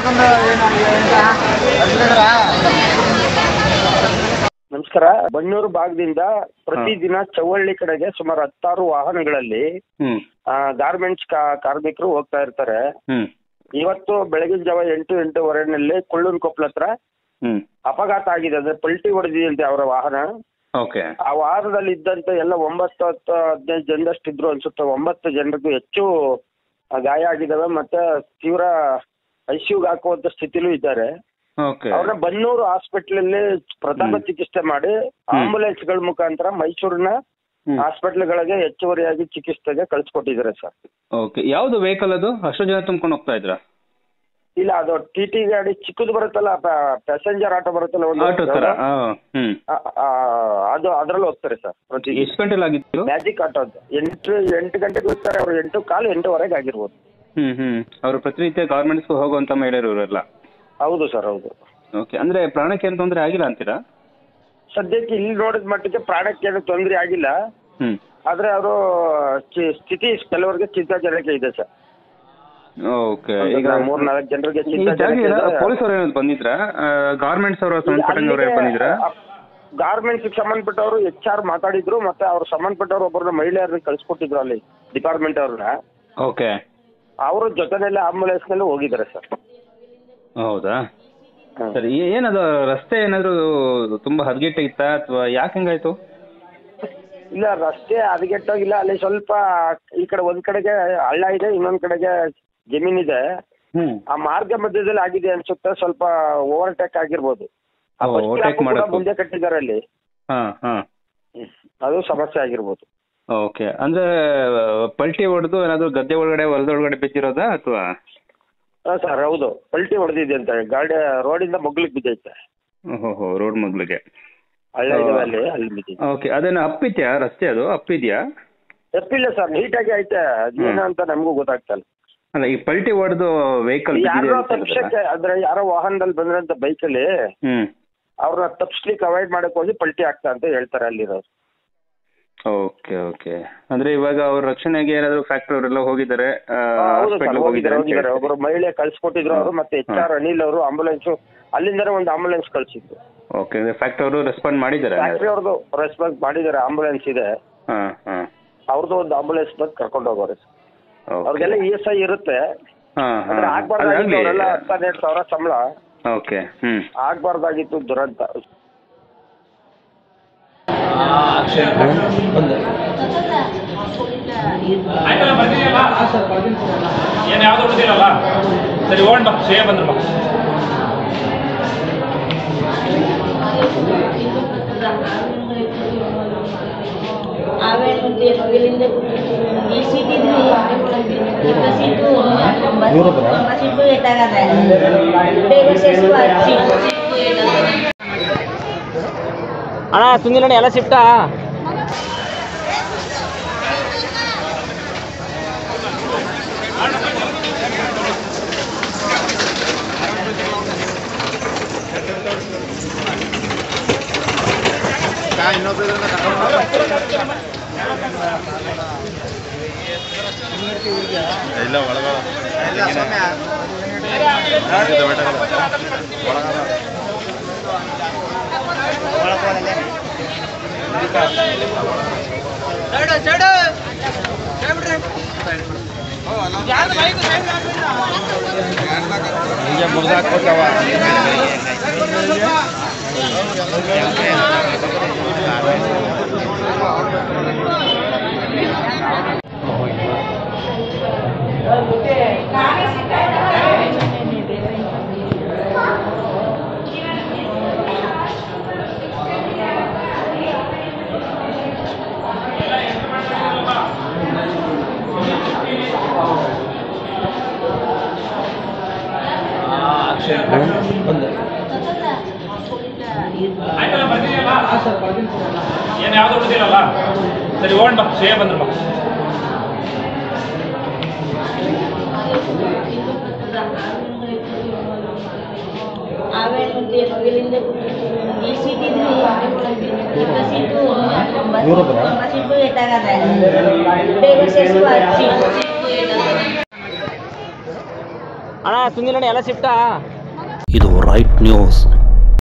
ನಮಸ್ಕಾರ ಬನ್ನೂರು ಭಾಗದಿಂದ ಪ್ರತಿದಿನ ಚವಳ್ಳಿ ಕಡೆಗೆ ಸುಮಾರು ಹತ್ತಾರು ವಾಹನಗಳಲ್ಲಿ ಹ್ಮ್ ಗಾರ್ಮೆಂಟ್ಸ್ ಕಾರ್ಮಿಕರು ಹೋಗ್ತಾ ಇರ್ತಾರೆ ಹ್ಮ್ ಇವತ್ತು ಬೆಳಗಿನ ಜಾವ ಎಂಟು ಎಂಟೂವರೆನಲ್ಲಿ ಕೊಳ್ಳೂನ್ ಕೊಪ್ಪಳ ಹತ್ರ ಹ್ಮ್ ಅಪಘಾತ ಆಗಿದೆ ಅಂದ್ರೆ ಪಲ್ಟಿ ಹೊಡೆದಿದಂತೆ ಅವರ ವಾಹನ ಓಕೆ ಆ ವಾಹನದಲ್ಲಿ ಇದ್ದಂತ ಎಲ್ಲ ಒಂಬತ್ತು ಹತ್ತು ಹದಿನೈದು ಜನದಷ್ಟು ಇದ್ರು ಅನ್ಸುತ್ತೆ ಒಂಬತ್ತು ಜನರಿಗೂ ಹೆಚ್ಚು ಆ, ಗಾಯ ಆಗಿದಾವೆ ಮತ್ತೆ ತೀವ್ರ ಐಸಿಯುಗೆ ಹಾಕುವಂತ ಸ್ಥಿತಿಲೂ ಇದ್ದಾರೆ ಓಕೆ ಅವ್ರನ್ನ ಬನ್ನೂರು ಹಾಸ್ಪಿಟ್ಲಲ್ಲಿ ಪ್ರಥಮ ಹ್ಮ್. ಚಿಕಿತ್ಸೆ ಮಾಡಿ ಆಂಬುಲೆನ್ಸ್ ಗಳ ಮುಖಾಂತರ ಮೈಸೂರಿನ ಹ್ಮ್. ಹಾಸ್ಪಿಟ್ಲ್ಗಳಿಗೆ ಹೆಚ್ಚುವರಿಯಾಗಿ ಚಿಕಿತ್ಸೆಗೆ ಕಳಿಸ್ಕೊಟ್ಟಿದ್ದಾರೆ ಸರ್ ಓಕೆ ಯಾವ್ದು ವೆಹಿಕಲ್ ಅದು ಅಷ್ಟು ಜನ ತುಂಬ್ಕೊಂಡು ಹೋಗ್ತಾ ಇದ್ರಾ ಇಲ್ಲ ಅದು ಟಿ ಟಿ ಗಾಡಿ ಚಿಕ್ಕದು ಬರುತ್ತಲ್ಲ ಪ್ಯಾಸೆಂಜರ್ ಆಟೋ ಬರುತ್ತಲ್ಲ ಒಂದು ಆಟೋ ತರ ಆ, ಹ್ಮ್ ಆ, ಆ, ಅದು ಅದ್ರಲ್ಲಿ ಹೋಗ್ತಾರೆ ಸರ್ ಪ್ರತಿ ಎಷ್ಟು ಗಂಟೆಲಿ ಆಗಿತ್ತು ಮ್ಯಾಜಿಕ್ ಆಟೋ ಅಂತ ಎಂಟು ಎಂಟು ಗಂಟೆಗೆ ಹೋಗ್ತಾರೆ ಅವ್ರು ಎಂಟು ಕಾಲು ಎಂಟುವರೆಗೆ ಆಗಿರ್ಬೋದು ಹ್ಮ್ ಹ್ಮ್ ಅವರು ಪ್ರತಿನಿತ್ಯ ಗಾರ್ಮೆಂಟ್ಸ್ಗೆ ಹೋಗುವಂತ ಮಹಿಳೆಯರು ಇವರೆಲ್ಲ ಹೌದು ಸರ್ ಹೌದು ಓಕೆ ಅಂದ್ರೆ ಪ್ರಾಣಕ್ಕೆ ಏನು ತೊಂದರೆ ಆಗಿಲ್ಲ ಅಂತೀರಾ ಸದ್ಯಕ್ಕೆ ಇಲ್ಲಿ ನೋಡಿದ ಮಟ್ಟಿಗೆ ಪ್ರಾಣಕ್ಕೆ ಏನು ತೊಂದರೆ ಆಗಿಲ್ಲ ಹ್ಮ್ ಆದ್ರೆ ಅವರು ಸ್ಥಿತಿ ಕೆಲವರಿಗೆ ಚಿಂತಾಜನಕ ಇದೆ ಸರ್ ಓಕೆ ಈಗ ಈಗ ಮೂರ್ ನಾಲ್ಕು ಜನರಿಗೆ ಈ ಜಾಗ ಚಿಂತಾಜನಕ ಪೊಲೀಸರು ಏನಾದ್ರು ಬಂದಿದ್ರಾ ಗಾರ್ಮೆಂಟ್ಸ್ ಅವರು ಸಂಬಂಧಪಟ್ಟಂಗೆ ಬಂದಿದ್ರಾ ಗಾರ್ಮೆಂಟ್ಸ್ ಸಂಬಂಧಪಟ್ಟವರು ಎಚ್ ಆರ್ ಮಾತಾಡಿದ್ರು ಮತ್ತೆ ಅವ್ರು ಸಂಬಂಧಪಟ್ಟವ್ರು ಒಬ್ಬರನ್ನ ಮಹಿಳೆಯರನ್ನ ಕಳ್ಸಿಕೊಟ್ಟಿದ್ರು ಅಲ್ಲಿ ಡಿಪಾರ್ಟ್ಮೆಂಟ್ ಅವ್ರನ್ನ ಓಕೆ ಅವರು ಜೊತೆನಲ್ಲೇ ಆಂಬುಲೆನ್ಸ್ ನಲ್ಲಿ ಹೋಗಿದ್ದಾರೆ ಸರ್ ಹೌದಾ ಸರಿ ಏ- ಏನದು ರಸ್ತೆ ಏನಾದ್ರು ತುಂಬಾ ಹದಗೆಟ್ಟ ಇತ್ತಾ ಅಥವಾ ಯಾಕೆ ಹಂಗಾಯ್ತು ಇಲ್ಲ ರಸ್ತೆ ಹದಗೆಟ್ಟೋಗಿಲ್ಲ ಅಲ್ಲಿ ಸ್ವಲ್ಪ ಈ ಕಡೆ ಒಂದ್ ಕಡೆಗೆ ಹಳ್ಳ ಇದೆ ಇನ್ನೊಂದ್ ಕಡೆಗೆ ಜಮೀನ್ ಇದೆ ಹ್ಮ್ ಆ ಮಾರ್ಗ ಮಧ್ಯದಲ್ಲಿ ಆಗಿದೆ ಅನ್ಸುತ್ತೆ ಸ್ವಲ್ಪ ಓವರ್ಟೇಕ್ ಆಗಿರ್ಬೋದು ಆ ಓ, bus overtake stop ಕೂಡ ಮಾಡಕ್ಕೆ. ಮುಂದೆ ಕಟ್ಟಿದ್ದಾರೆ ಅಲ್ಲಿ ಹಾ ಹಾ ಅದು ಸಮಸ್ಯೆ ಆಗಿರ್ಬೋದು ಓಕೆ ಅಂದ್ರೆ ಪಲ್ಟಿ ಹೊಡೆದು ಏನಾದ್ರು ಗದ್ದೆ ಒಳಗಡೆ ಹೊಲದ ಒಳಗಡೆ ಬಿದ್ದಿರೋದಾ ಅಥವಾ ಹಾ ಸರ್ ಹೌದು ಪಲ್ಟಿ ಹೊಡೆದಿದೆ ಅಂತ ಗಾಡಿ ರೋಡಿಂದ ಮಗ್ಲಿಗೆ ಬಿದ್ದೈತೆ ಓಹೋ ರೋಡ್ ಮಗ್ಲಿಗೆ ಹಳ್ಳ ಇದೆ ಅಲ್ಲಿ ಅಲ್ಲಿ ಬಿದ್ದಿದೆ ಓಕೆ ಅದೇನು ಅಪ್ಪಿದ್ಯಾ ರಸ್ತೆ ಅದು ಅಪ್ಪಿದ್ಯಾ ತಪ್ಪಿಲ್ಲ ಸರ್ ನೀಟಾಗಿ ಐತೆ ಅದೇನು ಅಂತ ನಮಗೂ ಗೊತ್ತಾಗ್ತಲ್ಲ ಅಲ್ಲ ಈ ಪಲ್ಟಿ ಹೊಡೆದು ವೆಹಿಕಲ್ ಯಾರೋ ತಪ್ಸಕ್ಕೆ ಅಂದ್ರೆ ಯಾರೋ ವಾಹನದಲ್ಲಿ ಬಂದ್ರಂತ ಬೈಕಲ್ಲಿ ಹ್ಮ್ ಅವ್ರನ್ನ ತಪ್ಸ್ಲಿಕ್ಕೆ ಅವಾಯ್ಡ್ ಮಾಡಕ್ ಹೋಗಿ ಪಲ್ಟಿ ಆಗ್ತಾ ಅಂತ ಹೇಳ್ತಾರೆ ಅಲ್ಲಿರೋರು ಓಕೆ ಓಕೆ ಅಂದ್ರೆ ಇವಾಗ ಅವ್ರ ರಕ್ಷಣೆಗೆ ಏನಾದ್ರು ಫ್ಯಾಕ್ಟ್ರಿ ಅವರೆಲ್ಲ ಹೋಗಿದ್ದಾರೆ ಹಾ, ಹೌದು ಸರ್ ಹಾಸ್ಪಿಟಲ್ ಹೋಗಿದ್ದಾರೆ ಹೋಗಿದ್ದಾರೆ ಹೋಗಿದ್ದಾರೆ ಒಬ್ರು ಮಹಿಳೆ ಕಳ್ಸಿಕೊಟ್ಟಿದ್ರು ಅವರು ಮತ್ತೆ ಎಚ್ ಆರ್ ಅನಿಲ್ ಅವರು ಆಂಬುಲೆನ್ಸ್ ಅಲ್ಲಿಂದನೇ ಒಂದು ಆಂಬುಲೆನ್ಸ್ ಕಳ್ಸಿದ್ರು ಓಕೆ ಫ್ಯಾಕ್ಟ್ರಿ ಅವರು ರೆಸ್ಪಾಂಡ್ ಮಾಡಿದ್ದಾರೆ ಫ್ಯಾಕ್ಟ್ರಿ ಅವ್ರದ್ದು ರೆಸ್ಪಾನ್ಸ್ ಮಾಡಿದ್ದಾರೆ ಆಂಬುಲೆನ್ಸ್ ಇದೆ ಹಾ ಹಾ ಅವ್ರದ್ದು ಒಂದು ಆಂಬುಲೆನ್ಸ್ ಬಂದು ಕರ್ಕೊಂಡು ಹೋಗೋರು ಓಕೆ ಅವ್ರಿಗೆಲ್ಲ ಇ ಎಸ್ ಐ ಇರುತ್ತೆ ಹಾ ಅಂದ್ರೆ ಹಾ ಆಗ್ಬಾರ್ದಾಗಿತ್ತು ಅವರೆಲ್ಲ ಹತ್ತು ಹನ್ನೆರಡು ಸಾವಿರ ಸಂಬಳ ಓಕೆ ಹ್ಮ್ ಆಗ್ಬಾರ್ದಾಗಿತ್ತು ದುರಂತ ಆಯ್ತಲ್ಲ ಬರ್ತೀಯಲ್ಲ ಏನು ಯಾವ್ದು ಉಳಿದಿರಲ್ಲ ಸರಿ ಹೋಗೋಣ ಬಾ ಸೇವೆ ಬಂದ್ರು ಬಾ ಆಮೇಲೆ ಮತ್ತೆ ಇಲ್ಲಿಂದ ಈ ಸೀಟ್ ಇದ್ರಿ ಇಪ್ಪ ಸೀಟು ಒಂಬತ್ತು ಸೀಟು ಎತ್ತಾಗದೆ ಬೇಗ ಸೇರಿಸುವ ಸೀಟು ಸೀಟು ಎತ್ತಾಗದೆ ಅಣ್ಣ ಸುಂದಿರಣ್ಣ ಎಲ್ಲ ಶಿಫ್ಟಾ ಆಯ್ತಲ್ಲ ಬರ್ತೀಯಲ್ಲ ಏನು ಯಾವ್ದು ಉಳಿದಿರಲ್ಲ ಸರಿ ಹೋಗೋಣ ಬಾ ಸೇವೆ ಬಂದ್ರು ಬಾ ಆಮೇಲೆ ಮತ್ತೆ ಇಲ್ಲಿಂದ ಈ ಸೀಟ್ ಇದ್ರಿ ಇಪ್ಪ ಸೀಟು ಒಂಬತ್ತು ಸೀಟು ಎತ್ತಾಗದೆ ಬೇಗ ಸೇರಿಸುವ ಸೀಟು ಸೀಟು ಎತ್ತಾಗದೆ ಅಣ್ಣ ತುಂದಿಲಣ್ಣ ಎಲ್ಲ ಶಿಫ್ಟಾ ಇದು ರೈಟ್ ನ್ಯೂಸ್